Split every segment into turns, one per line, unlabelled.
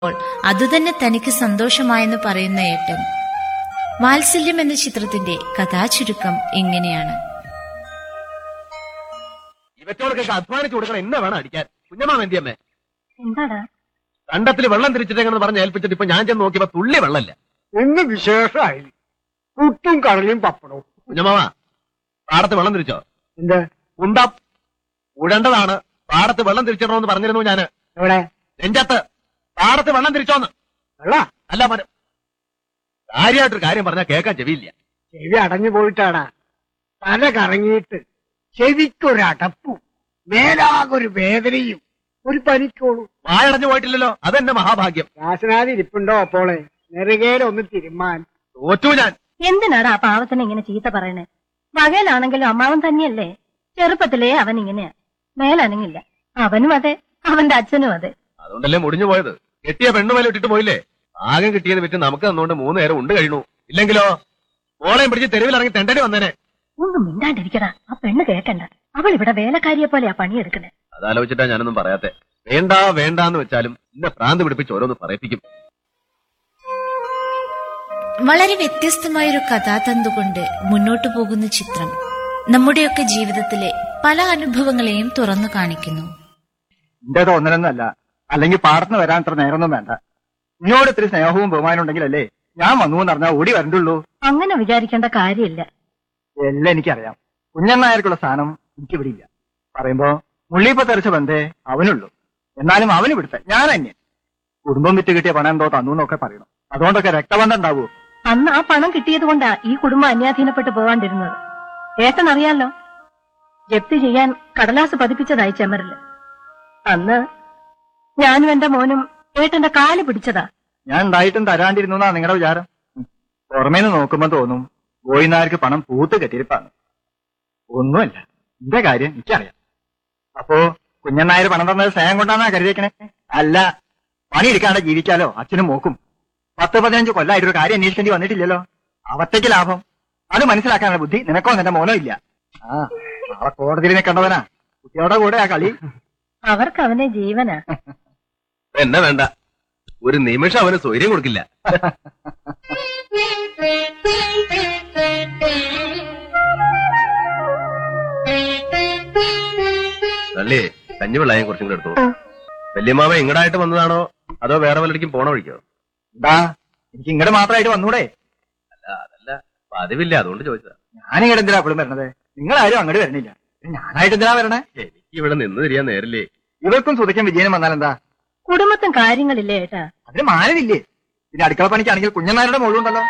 അതുതന്നെ തനിക്ക് സന്തോഷമായെന്ന് പറയുന്ന ഏട്ടൻ വാത്സല്യം എന്ന ചിത്രത്തിന്റെ കഥാചുരുക്കം ഇങ്ങനെയാണ്
ഇവറ്റോടൊക്കെ അധ്വാനിച്ചു കൊടുക്കണം എന്നെ വേണം അടിക്കാൻ കുഞ്ഞമ്മാ വെന്തിയമ്മേ
എന്താടാ
കണ്ടത്തിൽ വെള്ളം തിരിച്ചിട്ടേക്കെന്ന് പറഞ്ഞ് ഏൽപ്പിച്ചിട്ട് ഇപ്പൊ ഞാൻ ചെന്ന് നോക്കിയപ്പോ തുള്ളി വെള്ളമില്ല
ഇന്ന് വിശേഷമായി പുട്ടും കടലയും പപ്പടവും
കുഞ്ഞമ്മാവാ പാടത്ത് വെള്ളം തിരിച്ചോ
എന്ത്
ഉണ്ടം ഉടേണ്ടതാണ് പാടത്ത് വെള്ളം തിരിച്ചിടണമെന്ന് പറഞ്ഞിരുന്നു ഞാന്
എവിടെ
നെഞ്ചത്ത് പാടത്ത് വെള്ളം തിരിച്ചോന്ന്
വെള്ള
അല്ല മനം കാര്യമായിട്ടൊരു കാര്യം പറഞ്ഞാൽ കേൾക്കാൻ ചെവിയില്ല
ചെവി അടഞ്ഞു പോയിട്ടാടാ തല കറങ്ങിയിട്ട് ചെവിക്കൊരടപ്പും മേലാകൊരു വേദനയും ഒരു പനിക്കോളൂ
വായടഞ്ഞു പോയിട്ടില്ലല്ലോ അതെന്റെ മഹാഭാഗ്യം
രാസനാഥി ഇരിപ്പുണ്ടോ അപ്പോളെ നെറുകയിലൊന്ന് തിരുമാൻ
തോറ്റു ഞാൻ
എന്തിനാടാ ആ പാവത്തിനെ ഇങ്ങനെ ചീത്ത പറയണേ പകലാണെങ്കിലും അമ്മാവൻ തന്നെയല്ലേ ചെറുപ്പത്തിലേ അവൻ ഇങ്ങനെയാ മേലനങ്ങില്ല അവനും അതെ അവന്റെ അച്ഛനും അതെ
അതുകൊണ്ടല്ലേ മുടിഞ്ഞു പോയത് കെട്ടിയ പെണ്ണുമേലെ ഇട്ടിട്ട് പോയില്ലേ ആകെ കിട്ടിയത് വിറ്റ് നമുക്ക് തന്നുകൊണ്ട് മൂന്ന് നേരം ഉണ്ട് കഴിഞ്ഞു ഇല്ലെങ്കിലോ ഓളെയും പിടിച്ച് തെരുവിലിറങ്ങി തെണ്ടടി വന്നേനെ
ഒന്നും മിണ്ടാണ്ടിരിക്കടാ ആ പെണ്ണ് കേക്കണ്ട അവൾ ഇവിടെ വേലക്കാരിയെ പോലെയാ പണിയെടുക്കണേ
അതാലോചിച്ചിട്ടാ ഞാനൊന്നും പറയാത്തെ വേണ്ട വേണ്ടാന്ന് വെച്ചാലും എന്നെ പ്രാന്ത് പിടിപ്പിച്ച് ഓരോന്ന് പറയിപ്പിക്കും
വളരെ വ്യത്യസ്തമായൊരു കഥാതന്തുകൊണ്ട് മുന്നോട്ടു പോകുന്ന ചിത്രം നമ്മുടെയൊക്കെ ജീവിതത്തിലെ പല അനുഭവങ്ങളെയും തുറന്നു കാണിക്കുന്നു
എന്റെ തോന്നലൊന്നല്ല അല്ലെങ്കിൽ പാടത്തിന് വരാൻ അത്ര നേരമൊന്നും വേണ്ട നിന്നോട് ഇത്തിരി സ്നേഹവും ബഹുമാനം ഉണ്ടെങ്കിലല്ലേ ഞാൻ വന്നു എന്ന് പറഞ്ഞാൽ ഓടി വരണ്ടുള്ളൂ
അങ്ങനെ വിചാരിക്കേണ്ട കാര്യമില്ല
എല്ലാം എനിക്കറിയാം കുഞ്ഞണ്ണായർക്കുള്ള സ്ഥാനം എനിക്കിവിടെ ഇല്ല പറയുമ്പോ മുള്ളിപ്പ തെറിച്ച ബന്ധേ അവനുള്ളൂ എന്നാലും അവന് ഇവിടുത്തെ ഞാൻ അന്യൻ കുടുംബം വിറ്റ് കിട്ടിയ പണം എന്തോ തന്നു എന്നൊക്കെ പറയണം അതുകൊണ്ടൊക്കെ രക്തബന്ധം ഉണ്ടാവൂ
അന്ന് ആ പണം കിട്ടിയത് കൊണ്ടാ ഈ കുടുംബം അന്യാധീനപ്പെട്ട് പോവാണ്ടിരുന്നത് ഏട്ടൻ അറിയാലോ ജപ്തി ചെയ്യാൻ കടലാസ് പതിപ്പിച്ചതായി ചെമ്മറില് അന്ന് ഞാനും എന്റെ മോനും ഏട്ടന്റെ കാല് പിടിച്ചതാ
ഞാൻ ഉണ്ടായിട്ടും തരാണ്ടിരുന്നു എന്നാ നിങ്ങളുടെ വിചാരം ഉം. പുറമേന്ന് നോക്കുമ്പോ തോന്നും ഗോയിനാർക്ക് പണം പൂത്ത് കെട്ടിരിപ്പാണ് ഒന്നുമല്ല എന്റെ കാര്യം എനിക്കറിയാം അപ്പോ കുഞ്ഞനായർ പണം തന്നത് സ്നേഹം കൊണ്ടാന്നാ കരുതിയേക്കണേ അല്ല പണി എടുക്കാണ്ട് ജീവിക്കാലോ അച്ഛനും മോക്കും പത്ത് പതിനഞ്ച് കൊല്ലായിട്ടൊരു കാര്യം അന്വേഷിക്കേണ്ടി വന്നിട്ടില്ലല്ലോ അവത്തേക്ക് ലാഭം അത് മനസ്സിലാക്കാനുള്ള ബുദ്ധി നിനക്കോ നിന്റെ മോനോ ഇല്ല ആ നാളെ കോടതിയിൽ നിൽക്കേണ്ടവനാ കുട്ടികളുടെ കൂടെ ആ കളി
അവർക്ക് അവനെ ജീവനാ
എന്നെ വേണ്ട ഒരു നിമിഷം അവന് സ്വൈര്യം കൊടുക്കില്ല നല്ലേ കഞ്ഞിവെള്ളായും കുറച്ചും കൂടെ എടുത്തു വല്യമാവ ഇങ്ങടായിട്ട് വന്നതാണോ അതോ വേറെ വല്ലടിക്കും പോണ വഴിക്കോ
എന്താ എനിക്ക് ഇങ്ങോട്ട് മാത്രമായിട്ട് വന്നൂടെ
അല്ല അതല്ല പതിവില്ല അതുകൊണ്ട് ചോദിച്ചതാ
ഞാനിങ്ങോട്ട് എന്തിനാ എപ്പോഴും വരണത് നിങ്ങളാരും അങ്ങോട്ട് വരണില്ല ഞാനായിട്ട് എന്തിനാ വരണേ
എനിക്ക് ഇവിടെ നിന്ന് തിരിയാൻ നേരില്ലേ
ഇവർക്കും സുതയ്ക്കും വിജയനും വന്നാൽ എന്താ
കുടുംബത്തും കാര്യങ്ങളില്ലേ ഏട്ടാ
അതിന് മാനവില്ലേ പിന്നെ അടുക്കള പണിക്കാണെങ്കിൽ കുഞ്ഞന്മാരുടെ മുഴുവുണ്ടല്ലോ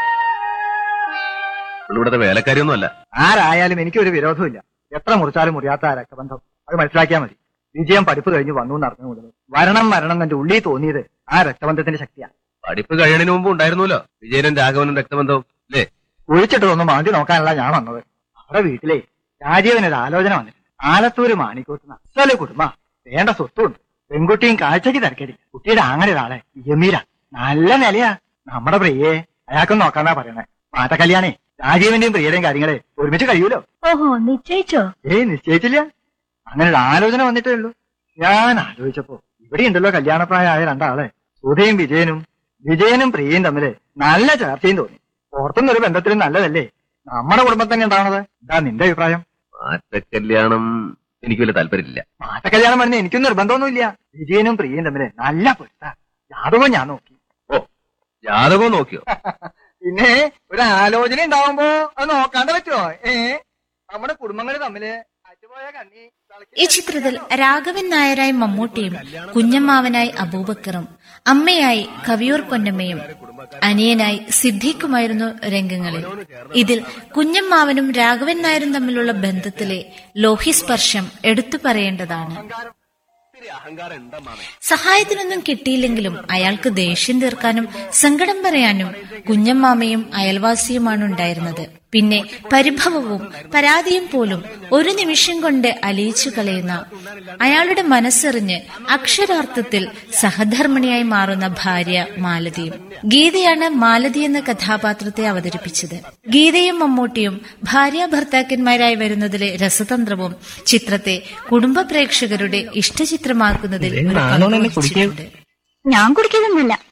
ഇവിടുത്തെ വേലക്കാരിയൊന്നും അല്ല
ആരായാലും എനിക്കൊരു വിരോധമില്ല എത്ര മുറിച്ചാലും മുറിയാത്ത ആ രക്തബന്ധം അത് മനസ്സിലാക്കിയാൽ മതി വിജയം പഠിപ്പ് കഴിഞ്ഞ് വന്നു എന്നറിഞ്ഞു മുതൽ വരണം വരണം എന്റെ ഉള്ളിൽ തോന്നിയത് ആ രക്തബന്ധത്തിന്റെ ശക്തിയാണ്
പഠിപ്പ് കഴിയണതിന് മുമ്പ് ഉണ്ടായിരുന്നല്ലോ വിജയനും രാഘവനും രക്തബന്ധവും അല്ലേ
കുഴിച്ചിട്ടതൊന്നും മാറ്റി നോക്കാനല്ല ഞാൻ വന്നത് അവിടെ വീട്ടിലെ രാജീവനൊരു ആലോചന വന്നിട്ട് ആലത്തൂര് മാണിക്കോത്ത് അസല് കുടുംബ വേണ്ട സ്വത്തുണ്ട് പെൺകുട്ടിയും കാഴ്ചക്ക് തിരക്കേടി കുട്ടിയുടെ അങ്ങനെ ഒരാളെ യമീര നല്ല നിലയാ നമ്മുടെ പ്രിയയെ അയാൾക്കും നോക്കാന്നാ പറയണേ മാറ്റ കല്യാണേ രാജീവന്റെയും പ്രിയയുടെയും കാര്യങ്ങളെ ഒരുമിച്ച് കഴിയൂലോ
ഓഹോ നിശ്ചയിച്ചോ
ഏയ് നിശ്ചയിച്ചില്ല അങ്ങനെ ഒരു ആലോചന വന്നിട്ടേ ഉള്ളൂ ഞാൻ ആലോചിച്ചപ്പോ ഇവിടെ ഉണ്ടല്ലോ കല്യാണപ്രായമായ രണ്ടാളെ സുധയും വിജയനും വിജയനും പ്രിയയും തമ്മില് നല്ല ചർച്ചയും തോന്നി പുറത്തുനിന്നൊരു ബന്ധത്തിലും നല്ലതല്ലേ നമ്മുടെ കുടുംബം തന്നെ ഉണ്ടാവണത് എന്താ നിന്റെ അഭിപ്രായം
മാറ്റക്കല്യാണം എനിക്ക് വലിയ താല്പര്യമില്ല
മാറ്റ കല്യാണം പറഞ്ഞ എനിക്കും നിർബന്ധമൊന്നുമില്ല വിജയനും പ്രിയയും തമ്മില് നല്ല പൊരുത്ത ജാതകം ഞാൻ നോക്കി
ഓ ജാതകവും നോക്കിയോ
പിന്നെ ഒരു ആലോചന ഉണ്ടാവുമ്പോ അത് നോക്കാണ്ട് പറ്റുമോ ഏ നമ്മുടെ കുടുംബങ്ങൾ തമ്മില് അറ്റുപോയ കണ്ണി
ഈ ചിത്രത്തിൽ രാഘവൻ നായരായി മമ്മൂട്ടിയും കുഞ്ഞമ്മാവനായി അബൂബക്കറും അമ്മയായി കവിയൂർ പൊന്നമ്മയും അനിയനായി സിദ്ദീഖുമായിരുന്നു രംഗങ്ങളിൽ ഇതിൽ കുഞ്ഞമ്മാവനും രാഘവൻ നായരും തമ്മിലുള്ള ബന്ധത്തിലെ ലോഹിസ്പർശം എടുത്തു പറയേണ്ടതാണ്
അഹങ്കാരം ഉണ്ടെന്നാണ്
സഹായത്തിനൊന്നും കിട്ടിയില്ലെങ്കിലും അയാൾക്ക് ദേഷ്യം തീർക്കാനും സങ്കടം പറയാനും കുഞ്ഞമ്മാമയും അയൽവാസിയുമാണ് ഉണ്ടായിരുന്നത് പിന്നെ പരിഭവവും പരാതിയും പോലും ഒരു നിമിഷം കൊണ്ട് അലിയിച്ചു കളയുന്ന അയാളുടെ മനസ്സെറിഞ്ഞ് അക്ഷരാർത്ഥത്തിൽ സഹധർമ്മിണിയായി മാറുന്ന ഭാര്യ മാലതിയും ഗീതയാണ് മാലതി എന്ന കഥാപാത്രത്തെ അവതരിപ്പിച്ചത് ഗീതയും മമ്മൂട്ടിയും ഭാര്യ ഭർത്താക്കന്മാരായി വരുന്നതിലെ രസതന്ത്രവും ചിത്രത്തെ കുടുംബ പ്രേക്ഷകരുടെ ഇഷ്ടചിത്രമാക്കുന്നതിൽ ഒരു പങ്ക് വഹിച്ചിട്ടുണ്ട്
ഞാൻ കുടിക്കുന്നൊന്നുമില്ല